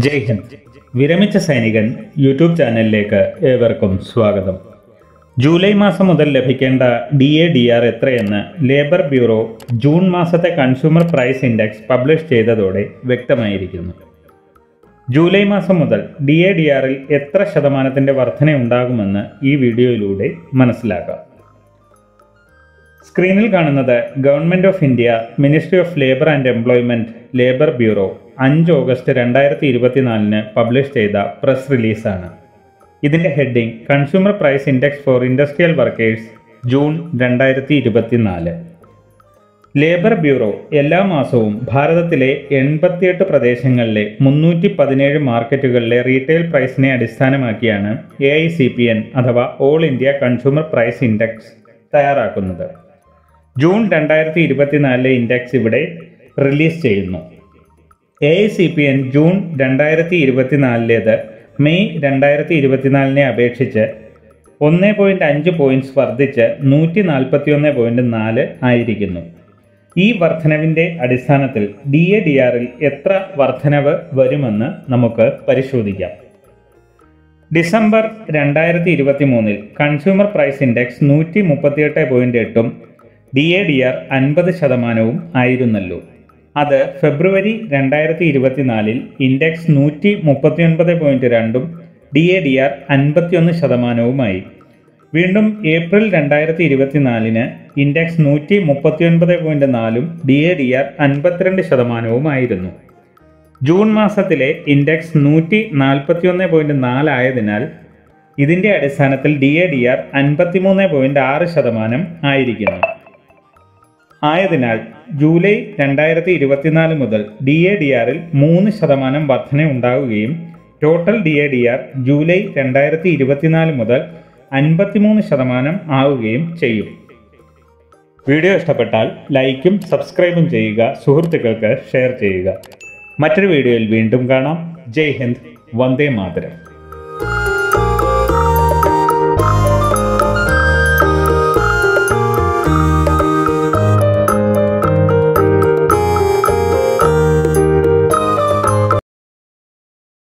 ജയ് ഹിന്ദ് വിരമിച്ച സൈനികൻ യൂട്യൂബ് ചാനലിലേക്ക് ഏവർക്കും സ്വാഗതം ജൂലൈ മാസം മുതൽ ലഭിക്കേണ്ട ഡി എ ഡി ആർ എത്രയെന്ന് ലേബർ ബ്യൂറോ ജൂൺ മാസത്തെ കൺസ്യൂമർ പ്രൈസ് ഇൻഡെക്സ് പബ്ലിഷ് ചെയ്തതോടെ വ്യക്തമായിരിക്കുന്നു ജൂലൈ മാസം മുതൽ ഡി എ ഡി ആറിൽ എത്ര ശതമാനത്തിൻ്റെ വർധനയുണ്ടാകുമെന്ന് ഈ വീഡിയോയിലൂടെ മനസ്സിലാക്കാം സ്ക്രീനിൽ കാണുന്നത് government of India ministry of labour and employment labour bureau അഞ്ച് ഓഗസ്റ്റ് രണ്ടായിരത്തി ഇരുപത്തിനാലിന് പബ്ലിഷ് ചെയ്ത പ്രസ് റിലീസാണ് ഇതിന്റെ heading consumer price index for industrial workers June രണ്ടായിരത്തി ഇരുപത്തിനാല് ലേബർ ബ്യൂറോ എല്ലാ മാസവും ഭാരതത്തിലെ എൺപത്തിയെട്ട് പ്രദേശങ്ങളിലെ മുന്നൂറ്റി പതിനേഴ് മാർക്കറ്റുകളിലെ റീറ്റെയിൽ പ്രൈസിനെ അടിസ്ഥാനമാക്കിയാണ് A I C P N അഥവാ all India consumer price index തയ്യാറാക്കുന്നത് ജൂൺ രണ്ടായിരത്തി ഇരുപത്തിനാലിലെ ഇൻഡെക്സ് ഇവിടെ റിലീസ് ചെയ്യുന്നു A I C P N June രണ്ടായിരത്തി ഇരുപത്തിനാലിലേത് മെയ് രണ്ടായിരത്തി ഇരുപത്തിനാലിനെ അപേക്ഷിച്ച് ഒന്ന് പോയിൻറ്റ് അഞ്ച് പോയിൻറ്റ്സ് വർദ്ധിച്ച് നൂറ്റി നാൽപ്പത്തി ഒന്ന് പോയിൻറ്റ് നാല് ആയിരിക്കുന്നു ഈ വർധനവിൻ്റെ അടിസ്ഥാനത്തിൽ ഡി എ ഡി ആറിൽ എത്ര വർധനവ് വരുമെന്ന് നമുക്ക് പരിശോധിക്കാം ഡിസംബർ രണ്ടായിരത്തി ഇരുപത്തി മൂന്നിൽ കൺസ്യൂമർ പ്രൈസ് ഇൻഡെക്സ് നൂറ്റി മുപ്പത്തിയെട്ട് പോയിന്റ് എട്ടും ഡി എ ഡി ആർ അൻപത് ശതമാനവും ആയിരുന്നല്ലോ അത് ഫെബ്രുവരി രണ്ടായിരത്തി ഇരുപത്തിനാലിൽ ഇൻഡെക്സ് നൂറ്റി മുപ്പത്തിയൊൻപത് പോയിന്റ് രണ്ടും ഡി എ ഡി ആർ അൻപത്തിയൊന്ന് ശതമാനവുമായി വീണ്ടും ഏപ്രിൽ രണ്ടായിരത്തി ഇരുപത്തിനാലിന് ഇൻഡെക്സ് നൂറ്റി മുപ്പത്തിയൊൻപത് പോയിന്റ് നാലും ഡി എ ഡി ആർ അൻപത്തിരണ്ട് ശതമാനവുമായിരുന്നു ജൂൺ മാസത്തിലെ ഇൻഡെക്സ് നൂറ്റി നാൽപ്പത്തിയൊന്ന് പോയിന്റ് നാലായതിനാൽ ഇതിന്റെ അടിസ്ഥാനത്തിൽ ഡി എ ഡി ആർ അൻപത്തിമൂന്ന് പോയിന്റ് ആറ് ശതമാനം ആയിരിക്കുന്നു ആയതിനാൽ ജൂലൈ രണ്ടായിരത്തി ഇരുപത്തിനാല് മുതൽ ഡി എ ഡി ആറിൽ മൂന്ന് ശതമാനം വർധന ഉണ്ടാവുകയും total D A D R July രണ്ടായിരത്തി ഇരുപത്തിനാല് മുതൽ അൻപത്തിമൂന്ന് ശതമാനം ആവുകയും ചെയ്യും വീഡിയോ ഇഷ്ടപ്പെട്ടാൽ ലൈക്കും സബ്സ്ക്രൈബും ചെയ്യുക സുഹൃത്തുക്കൾക്ക് ഷെയർ ചെയ്യുക മറ്റൊരു വീഡിയോയിൽ വീണ്ടും കാണാം ജയ് ഹിന്ദ് വന്ദേ മാതരം